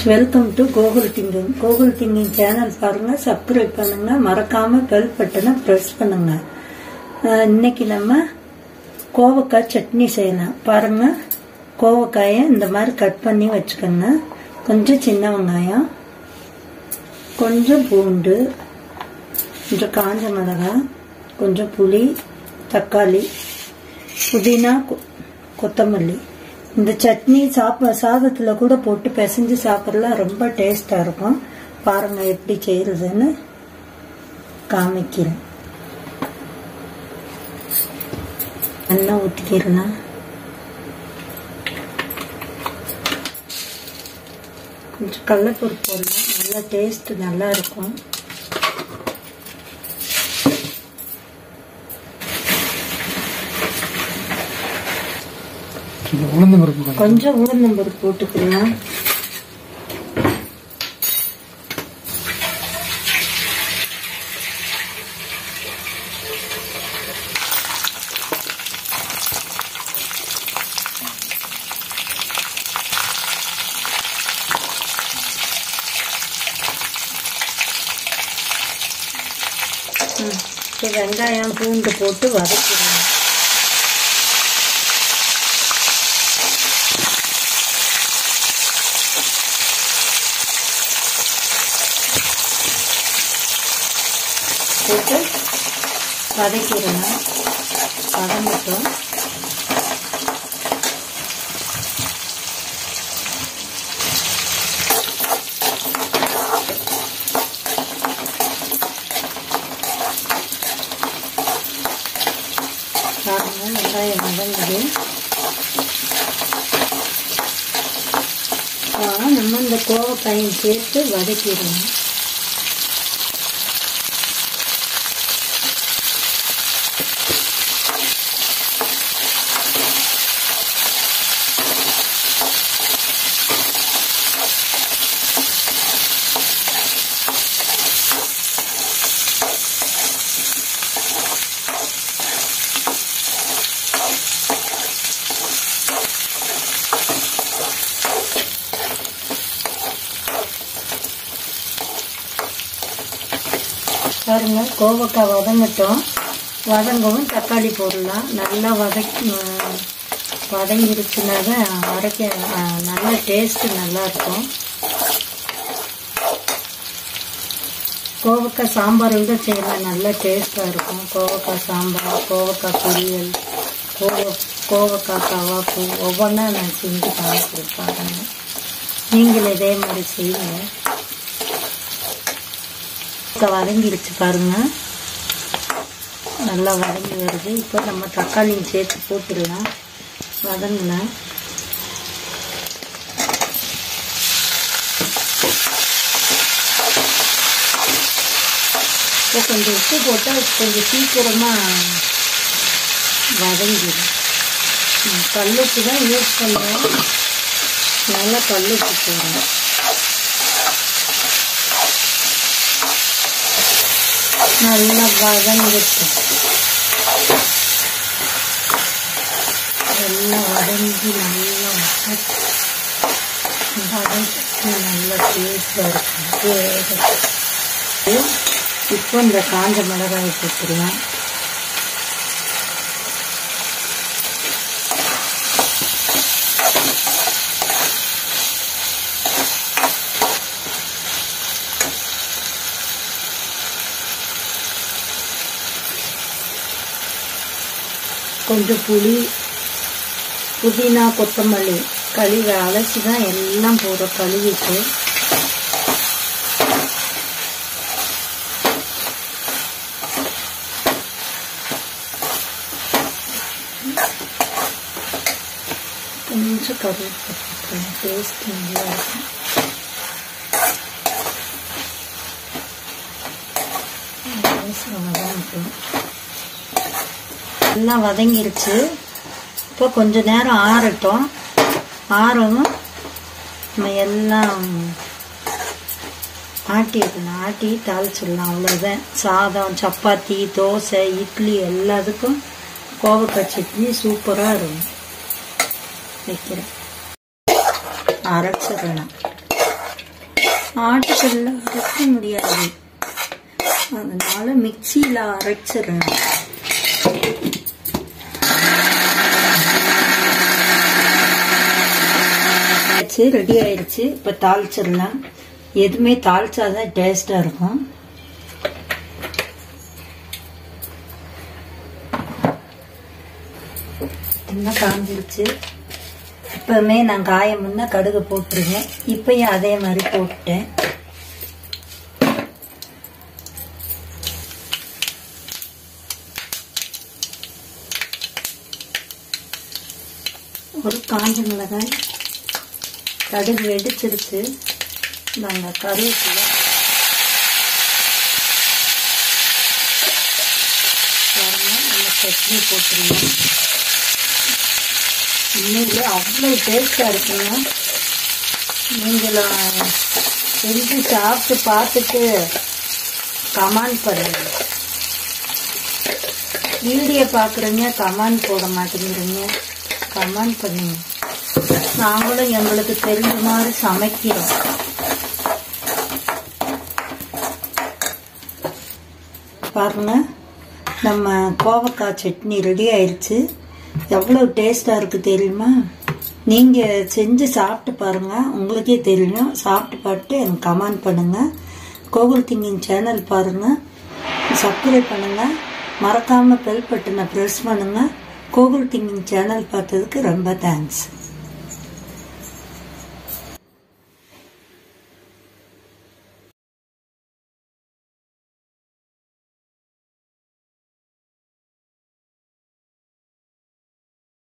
Welcome to Gokul thinking Gokul thinking channel பாருங்க subscribe பண்ணுங்க மறக்காம பெல் பட்டனை ப்ரெஸ் பண்ணுங்க அஹ், இன்னைக்கு நம்ம கோவக்காய் சட்னி செய்யலாம் பாருங்க கோவக்காயை இந்த மாதிரி கட் பண்ணி வச்சுக்கோங்க கொஞ்சம் சின்ன வெங்காயம் கொஞ்சம் பூண்டு கொஞ்சம் காஞ்ச மிளகாய் கொஞ்சம் புளி தக்காளி புதினா கொ- கொத்தமல்லி இந்த சட்னி சாப்ப சாதத்துல கூட போட்டு பிசைஞ்சு சாப்பிடலாம் ரொம்ப டேஸ்டா இருக்கும் பாருங்க எப்படி செய்யறதுன்னு காமிக்கிறேன் எண்ணெய் ஊற்றிக்கிறலாம் கொஞ்சம் கடலப்பருப்பு போடலாம் நல்லா டேஸ்ட் நல்லா இருக்கும் இந்த உளுந்து பருப்பு கொஞ்சம். கொஞ்சம் உளுந்தம்பருப்பு போட்டுக்கலாம் ம், இப்ப வெங்காயம் பூண்டு போட்டு வதக்கிடுங்க போட்டு வதக்கிடணும் வதங்கட்டும் பாருங்க வெங்காயம் வதங்குது ஆ, நம்ம இந்த கோவக்காயும் சேர்த்து வதக்கிடணும் பாருங்க கோவக்காய் வதங்கட்டும் வதங்கவும் தக்காளி போடலாம் நல்லா வதக்கி அஹ், வதங்கிருச்சுனா தான் அரைக்க அஹ், நல்ல டேஸ்ட் நல்லா இருக்கும் கோவக்காய் சாம்பார் விட செய்யலாம் நல்ல டேஸ்டாக இருக்கும் கோவக்காய் சாம்பார் கோவக்காய் பொரியல் கோவ கோவக்காய் கவாப்பு ஒவ்வொன்றா நான் செஞ்சு காமிச்சிருப்பாங்க நீங்கள் இதே மாதிரி செய்யுங்க இப்போ வதங்கிடுச்சு பாருங்க நல்லா வதங்கி வருது இப்போ நம்ம தக்காளியும் சேர்த்து போட்டுடலாம் வதங்கலாம் இப்போ கொஞ்சம் உப்பு போட்டால் கொஞ்சம் சீக்கிரமாக வதங்கிடும் ம், கல்லுப்பு தான் யூஸ் பண்ணுவோம் நல்லா கல்லுப்பு போடுறோம் நல்லா வதங்கிட்டு எல்லாம் வதங்கி நல்லா வதக்கி வதக்கி நல்லா டேஸ்டாக இருக்கும் வேகட்டும். இப்போ இந்த காஞ்ச மிளகாய் போட்டுருவேன் கொஞ்சம் புளி புதினா கொத்தமல்லி கழுவி அலசி தான் எல்லாம் போடுறோம் கழுவிட்டு கொஞ்சம் கருவேப்பிலை டேஸ்ட் நல்லா இருக்கும் அவசரம் வதங்கட்டும். எல்லாம் வதங்கிருச்சு இப்போ கொஞ்ச நேரம் ஆறட்டும் ஆறவும் நம்ம எல்லாம் ஆட்டிடலாம் ஆட்டி தாளிச்சிடலாம் அவ்வளோதான் சாதம் சப்பாத்தி தோசை இட்லி எல்லாத்துக்கும் கோவக்காய் சட்னி சூப்பராக இருக்கும் வைக்கிறேன் அரைச்சிடலாம் ஆட்டுக்கல்ல அரைக்க முடியாது அதனால மிக்சியில் அரைச்சிடணும் ஆச்சு ரெடி ஆயிடுச்சு இப்போ தாளிச்சிடலாம் எதுவுமே தாளிச்சாதான் டேஸ்டாக இருக்கும் என்ன காஞ்சிருச்சு இப்பவுமே நான் காய முன்ன கடுகு போட்டுருவேன் இப்பயும் அதே மாதிரி போட்டுட்டேன் ஒரு காஞ்ச மிளகாய் கடுகு வெடிச்சிருச்சு நாங்கள் கருவேப்பிலை பாருங்க நம்ம சட்னி போட்டுருவோம் உண்மையிலே அவ்வளோ டேஸ்டாக இருக்குங்க நீங்களும் செஞ்சு சாப்பிட்டு பார்த்துட்டு கமாண்ட் பண்ணுங்க வீடியோ பார்க்குறீங்க கமாண்ட் போட மாட்டேங்கிறீங்க கமாண்ட் பண்ணுங்க நாங்களும் எங்களுக்கு தெரிஞ்ச மாதிரி சமைக்கிறோம் பாருங்க நம்ம கோவக்காய் சட்னி ரெடி ஆயிடுச்சு எவ்வளோ டேஸ்டாக இருக்குது தெரியுமா நீங்கள் செஞ்சு சாப்பிட்டு பாருங்கள் உங்களுக்கே தெரியும் சாப்பிட்டு பார்த்துட்டு எனக்கு கமெண்ட் பண்ணுங்கள் கோகுல் திங்கிங் சேனல் பாருங்கள் சப்ஸ்கிரைப் பண்ணுங்கள் மறக்காமல் பெல் பட்டனை ப்ரெஸ் பண்ணுங்கள் கோகுல் திங்கிங் சேனல் பார்த்ததுக்கு ரொம்ப தேங்க்ஸ்